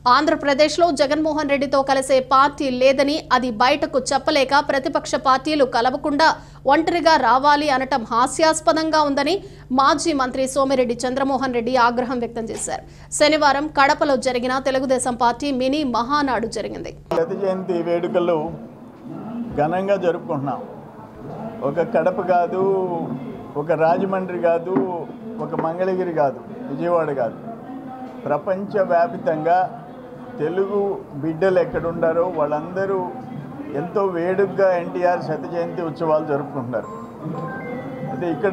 ఆంధ్రప్రదేశ్లో జగన్మోహన్ రెడ్డితో కలిసే పార్టీ లేదని అది బయటకు చెప్పలేక ప్రతిపక్ష పార్టీలు కలవకుండా ఒంటరిగా రావాలి అనటం హాస్యాస్పదంగా ఉందని మాజీ మంత్రి సోమిరెడ్డి చంద్రమోహన్ రెడ్డి ఆగ్రహం వ్యక్తం చేశారు శనివారం కడపలో జరిగిన తెలుగుదేశం పార్టీ మినీ మహానాడు జరిగింది శత జయంతి వేడుకలు ఘనంగా జరుపుకుంటున్నాం ఒక కడప కాదు ఒక రాజమండ్రి కాదు ఒక మంగళగిరి కాదు విజయవాడ కాదు ప్రపంచవ్యాపితంగా తెలుగు బిడ్డలు ఎక్కడుండారో వాళ్ళందరూ ఎంతో వేడుకగా ఎన్టీఆర్ శత జయంతి ఉత్సవాలు జరుపుకుంటున్నారు అయితే ఇక్కడ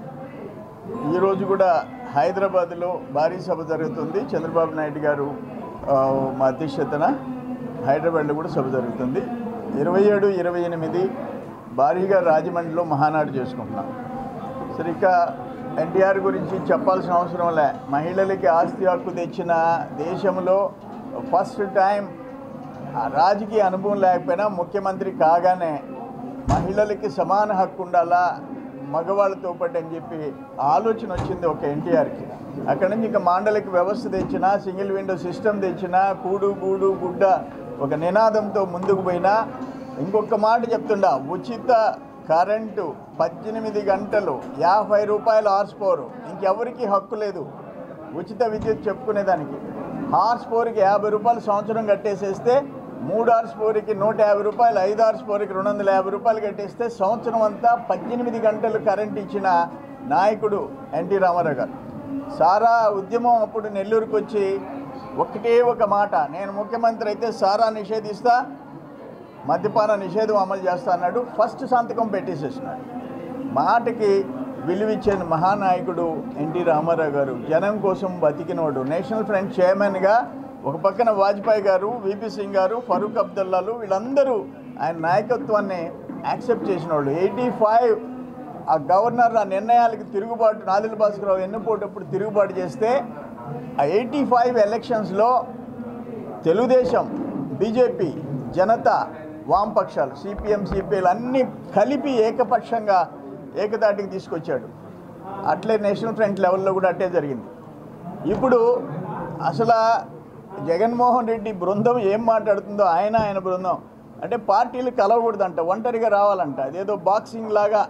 ఈరోజు కూడా హైదరాబాద్లో భారీ సభ జరుగుతుంది చంద్రబాబు నాయుడు గారు ఆ, మా అధ్యక్షతన హైదరాబాద్లో కూడా సభ జరుగుతుంది ఇరవై ఏడు ఇరవై ఎనిమిది భారీగా రాజమండ్రిలో మహానాడు చేసుకుంటున్నాం సరే ఇక ఎన్టీఆర్ గురించి చెప్పాల్సిన అవసరం లే మహిళలకి ఆస్తి హక్కు తెచ్చిన దేశంలో ఫస్ట్ టైం ఆ రాజకీయ అనుభవం లేకపోయినా ముఖ్యమంత్రి కాగానే మహిళలకి సమాన హక్కు ఉండాలా మగవాళ్ళతో పాటు అని చెప్పి ఆలోచన వచ్చింది ఒక ఎన్టీఆర్కి అక్కడ నుంచి ఇంకా మాండలిక వ్యవస్థ తెచ్చినా సింగిల్ విండో సిస్టమ్ తెచ్చినా కూడు గూడు గుడ్డ ఒక నినాదంతో ముందుకు పోయినా ఇంకొక మాట చెప్తుండా ఉచిత కరెంటు పద్దెనిమిది గంటలు యాభై రూపాయలు హార్స్ పవర్ ఇంకెవరికి హక్కు లేదు ఉచిత విద్యుత్ చెప్పుకునేదానికి హార్స్ పవర్కి యాభై రూపాయలు సంవత్సరం కట్టేసేస్తే మూడు హార్స్ పవర్కి నూట యాభై రూపాయలు ఐదు హార్స్ పవర్కి రెండు వందల యాభై రూపాయలు కట్టేస్తే సంవత్సరం అంతా పద్దెనిమిది గంటలు కరెంట్ ఇచ్చిన నాయకుడు ఎన్టీ రామారావు గారు సారా ఉద్యమం అప్పుడు నెల్లూరుకు వచ్చి ఒకటే ఒక మాట నేను ముఖ్యమంత్రి అయితే సారా నిషేధిస్తా మద్యపాన నిషేధం అమలు చేస్తా అన్నాడు ఫస్ట్ సంతకం పెట్టేసేసినాడు మాటకి విలువిచ్చే మహానాయకుడు ఎన్టీ రామారావు గారు జనం కోసం బతికినోడు నేషనల్ ఫ్రంట్ చైర్మన్గా ఒక పక్కన వాజ్పేయి గారు విపి సింగ్ గారు ఫరూక్ అబ్దుల్లాలు వీళ్ళందరూ ఆయన నాయకత్వాన్ని యాక్సెప్ట్ చేసిన వాళ్ళు ఎయిటీ ఫైవ్ ఆ గవర్నర్ ఆ నిర్ణయాలకి తిరుగుబాటు నాదిల్ భాస్కరరావు ఎన్నుపోటప్పుడు తిరుగుబాటు చేస్తే ఆ ఎయిటీ ఫైవ్ ఎలక్షన్స్లో తెలుగుదేశం బీజేపీ జనతా వామపక్షాలు సిపిఎం సిపిఎల్ అన్నీ కలిపి ఏకపక్షంగా ఏకతాటికి తీసుకొచ్చాడు అట్లే నేషనల్ ఫ్రంట్ లెవెల్లో కూడా అట్టే జరిగింది ఇప్పుడు అసలు జగన్మోహన్ రెడ్డి బృందం ఏం మాట్లాడుతుందో ఆయన ఆయన బృందం అంటే పార్టీలు కలవకూడదంట ఒంటరిగా రావాలంట అదేదో బాక్సింగ్ లాగా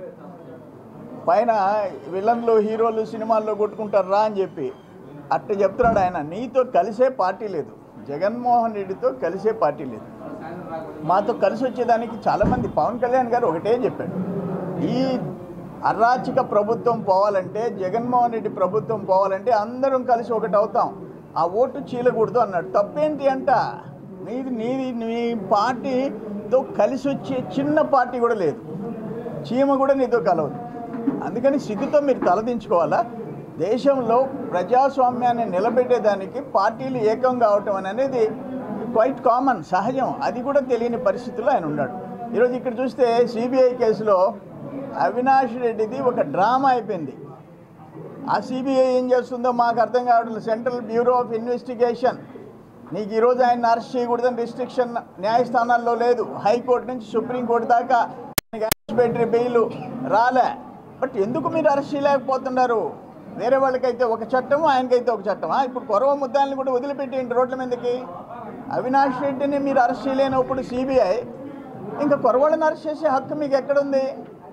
పైన విలన్లు హీరోలు సినిమాల్లో కొట్టుకుంటారు రా అని చెప్పి అట్ట చెప్తున్నాడు ఆయన నీతో కలిసే పార్టీ లేదు జగన్మోహన్ రెడ్డితో కలిసే పార్టీ లేదు మాతో కలిసి వచ్చేదానికి చాలామంది పవన్ కళ్యాణ్ గారు ఒకటే చెప్పాడు ఈ అరాచక ప్రభుత్వం పోవాలంటే జగన్మోహన్ రెడ్డి ప్రభుత్వం పోవాలంటే అందరం కలిసి ఒకటి అవుతాం ఆ ఓటు చీలకూడదు అన్నాడు తప్పేంటి అంట నీది నీది నీ పార్టీతో కలిసి వచ్చే చిన్న పార్టీ కూడా లేదు చీమ కూడా నీతో కలవదు అందుకని సిగ్గుతో మీరు తలదించుకోవాలా దేశంలో ప్రజాస్వామ్యాన్ని నిలబెట్టేదానికి పార్టీలు ఏకం కావటం అనేది క్వైట్ కామన్ సహజం అది కూడా తెలియని పరిస్థితుల్లో ఆయన ఉన్నాడు ఈరోజు ఇక్కడ చూస్తే సిబిఐ కేసులో అవినాష్ రెడ్డిది ఒక డ్రామా అయిపోయింది ఆ సిబిఐ ఏం చేస్తుందో మాకు అర్థం కావట్లేదు సెంట్రల్ బ్యూరో ఆఫ్ ఇన్వెస్టిగేషన్ నీకు ఈరోజు ఆయన అరెస్ట్ చేయకూడదని రిస్ట్రిక్షన్ న్యాయస్థానాల్లో లేదు హైకోర్టు నుంచి సుప్రీంకోర్టు దాకా పెట్టిన బెయిల్ రాలే బట్ ఎందుకు మీరు అరెస్ట్ చేయలేకపోతున్నారు వేరే వాళ్ళకైతే ఒక చట్టం ఆయనకైతే ఒక చట్టమా ఇప్పుడు కొరవ ముద్దాలని కూడా వదిలిపెట్టేయండి రోడ్ల మీదకి అవినాష్ రెడ్డిని మీరు అరెస్ట్ చేయలేనప్పుడు సిబిఐ ఇంకా కొరవాళ్ళని అరెస్ట్ చేసే హక్కు మీకు ఎక్కడుంది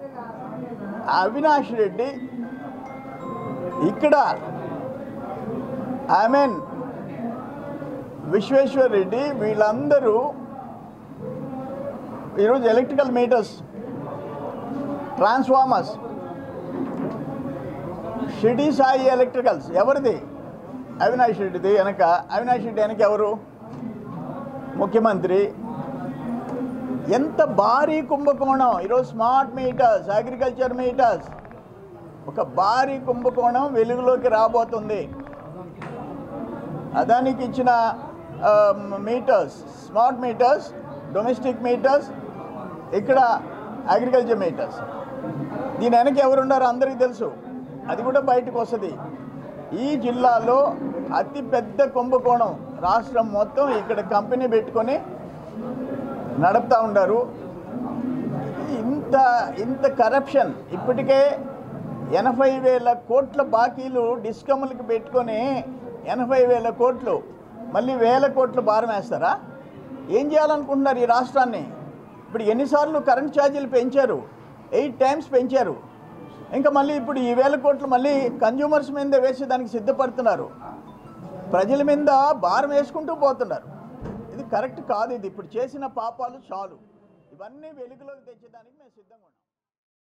అవినాష్ రెడ్డి ఇక్కడ ఐ మీన్ విశ్వేశ్వర్ రెడ్డి వీళ్ళందరూ ఈరోజు electrical meters transformers Shirdi Sai electricals ఎవరిది అవినాష్ రెడ్డిది వెనక అవినాష్ రెడ్డి వెనక ఎవరు ముఖ్యమంత్రి ఎంత భారీ కుంభకోణం ఈరోజు స్మార్ట్ మీటర్స్ అగ్రికల్చర్ మీటర్స్ ఒక భారీ కుంభకోణం వెలుగులోకి రాబోతుంది అదానికి ఇచ్చిన ఆ, meters smart meters domestic meters ఇక్కడ అగ్రికల్చర్ మీటర్స్ దీని వెనక ఎవరు ఉన్నారో అందరికీ తెలుసు అది కూడా బయటకు వస్తుంది ఈ జిల్లాలో అతి పెద్ద కుంభకోణం రాష్ట్రం మొత్తం ఇక్కడ కంపెనీ పెట్టుకొని నడుపుతూ ఉన్నారు ఇంత ఇంత కరప్షన్ ఇప్పటికే ఎనభై వేల కోట్ల బాకీలు డిస్కమ్లకి పెట్టుకొని ఎనభై వేల కోట్లు మళ్ళీ వేల కోట్ల భారం వేస్తారా ఏం చేయాలనుకుంటున్నారు ఈ రాష్ట్రాన్ని ఇప్పుడు ఎన్నిసార్లు కరెంట్ ఛార్జీలు పెంచారు ఎయిట్ టైమ్స్ పెంచారు ఇంకా మళ్ళీ ఇప్పుడు ఈ వేల కోట్లు మళ్ళీ కన్జ్యూమర్స్ మీద వేసి దానికి సిద్ధపడుతున్నారు ప్రజల మీద భారం వేసుకుంటూ పోతున్నారు ఇది కరెక్ట్ కాదు ఇది ఇప్పుడు చేసిన పాపాలు చాలు ఇవన్నీ వెలుగులోకి తెచ్చేదానికి మేము సిద్ధంగా ఉన్నాం